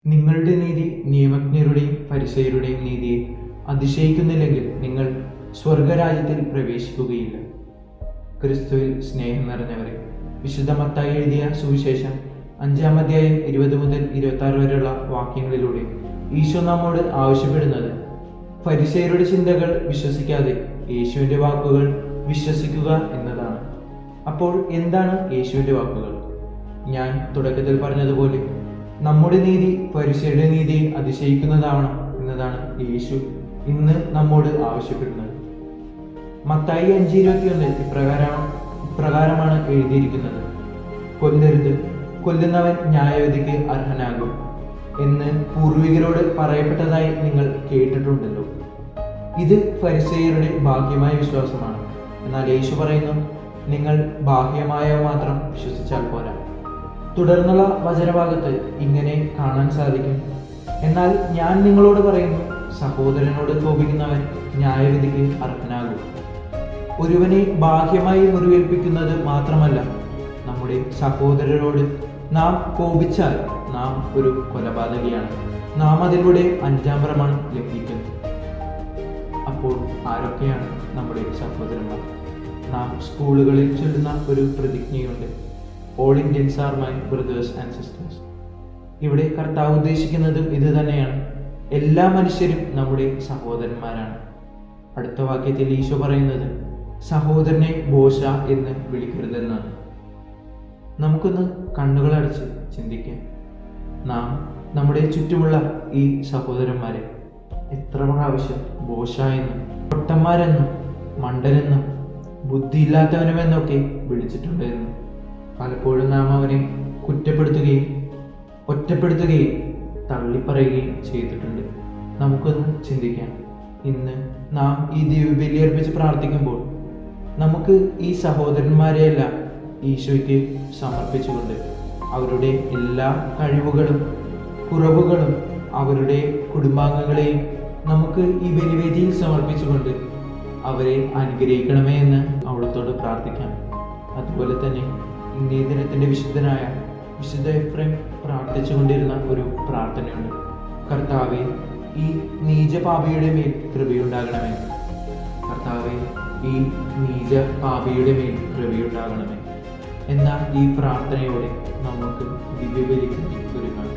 നിങ്ങളുടെ നീതി നിയമജ്ഞരുടെയും പരിസയരുടെയും നീതിയെ അതിശയിക്കുന്നില്ലെങ്കിൽ നിങ്ങൾ സ്വർഗരാജ്യത്തിൽ പ്രവേശിക്കുകയില്ല ക്രിസ്തുവിൽ സ്നേഹം നിറഞ്ഞവരെ വിശുദ്ധ മത്തായി എഴുതിയ സുവിശേഷം അഞ്ചാം അധ്യായം ഇരുപത് മുതൽ ഇരുപത്തി ആറ് വരെയുള്ള വാക്യങ്ങളിലൂടെ ഈശോ നമ്മോട് ആവശ്യപ്പെടുന്നത് ഫരിസേരുടെ ചിന്തകൾ വിശ്വസിക്കാതെ യേശുവിൻ്റെ വാക്കുകൾ വിശ്വസിക്കുക എന്നതാണ് അപ്പോൾ എന്താണ് യേശുവിൻ്റെ വാക്കുകൾ ഞാൻ തുടക്കത്തിൽ പറഞ്ഞതുപോലെ നമ്മുടെ നീതി ഫരിസയുടെ നീതിയെ അതിശയിക്കുന്നതാവണം എന്നതാണ് യേശു ഇന്ന് നമ്മോട് ആവശ്യപ്പെടുന്നത് മത്തായി അഞ്ച് ഇരുപത്തിയൊന്നിൽ ഇപ്രകാരമാണ് ഇപ്രകാരമാണ് എഴുതിയിരിക്കുന്നത് കൊല്ലരുത് കൊല്ലുന്നവൻ ന്യായവിധിക്ക് അർഹനാകും എന്ന് പൂർവികരോട് പറയപ്പെട്ടതായി നിങ്ങൾ കേട്ടിട്ടുണ്ടല്ലോ ഇത് ഫരിസേയരുടെ ഭാഗ്യമായ വിശ്വാസമാണ് എന്നാൽ യേശു പറയുന്നു നിങ്ങൾ ബാഹ്യമായ മാത്രം വിശ്വസിച്ചാൽ പോരാ തുടർന്നുള്ള വചനഭാഗത്ത് ഇങ്ങനെ കാണാൻ സാധിക്കും എന്നാൽ ഞാൻ നിങ്ങളോട് പറയുന്നു സഹോദരനോട് കോപിക്കുന്നവൻ ന്യായവിധിക്ക് അർഹനാകും ഒരുവനെ ബാഹ്യമായി മുറിവേൽപ്പിക്കുന്നത് മാത്രമല്ല നമ്മുടെ സഹോദരരോട് നാം കോപിച്ചാൽ നാം ഒരു കൊലപാതകയാണ് നാം അതിലൂടെ അഞ്ചാം പ്രമാണം ലംഘിക്കുന്നു അപ്പോൾ ആരൊക്കെയാണ് നമ്മുടെ സഹോദരന്മാർ നാം സ്കൂളുകളിൽ ചൊല്ലുന്ന ഒരു പ്രതിജ്ഞയുണ്ട് all Indians are my brothers and sisters ഇവിടെ കർത്താവ് ഉദ്ദേശിക്കുന്നതും ഇത് തന്നെയാണ് എല്ലാ മനുഷ്യരും നമ്മുടെ സഹോദരന്മാരാണ് അടുത്ത വാക്യത്തിൽ ഈശോ പറയുന്നത് സഹോദരനെ ബോഷ എന്ന് വിളിക്കരുതെന്നാണ് നമുക്കൊന്ന് കണ്ണുകളടച്ച് ചിന്തിക്കാം നാം നമ്മുടെ ചുറ്റുമുള്ള ഈ സഹോദരന്മാരെ എത്ര പ്രാവശ്യം ബോഷ എന്നും പൊട്ടന്മാരെന്നും മണ്ടനെന്നും ബുദ്ധിയില്ലാത്തവനുമെന്നൊക്കെ വിളിച്ചിട്ടുണ്ടായിരുന്നു പലപ്പോഴും നാം അവനെ കുറ്റപ്പെടുത്തുകയും ഒറ്റപ്പെടുത്തുകയും തള്ളിപ്പറയുകയും ചെയ്തിട്ടുണ്ട് നമുക്കൊന്ന് ചിന്തിക്കാം ഇന്ന് നാം ഈ ദൈവബലി അർപ്പിച്ച് പ്രാർത്ഥിക്കുമ്പോൾ നമുക്ക് ഈ സഹോദരന്മാരെയെല്ലാം ഈശോയ്ക്ക് സമർപ്പിച്ചുകൊണ്ട് അവരുടെ എല്ലാ കഴിവുകളും കുറവുകളും അവരുടെ കുടുംബാംഗങ്ങളെയും നമുക്ക് ഈ ബലിവേദിയിൽ സമർപ്പിച്ചുകൊണ്ട് അവരെ അനുഗ്രഹിക്കണമേ എന്ന് അവിടത്തോട് പ്രാർത്ഥിക്കാം അതുപോലെ തന്നെ ഇന്നേ ദിനത്തിൻ്റെ വിശുദ്ധനായ വിശുദ്ധ എഫ്രൈം പ്രാർത്ഥിച്ചുകൊണ്ടിരുന്ന ഒരു പ്രാർത്ഥനയുണ്ട് കർത്താവെ ഈ നീചപാപിയുടെ മേൽ കൃപയുണ്ടാകണമേ കർത്താവെ ഈ നീച പാപിയുടെ മേൽ കൃപയുണ്ടാകണമേ എന്ന ഈ പ്രാർത്ഥനയോടെ നമുക്ക് ദിവ്യബലിക്ക് ഒരുങ്ങാം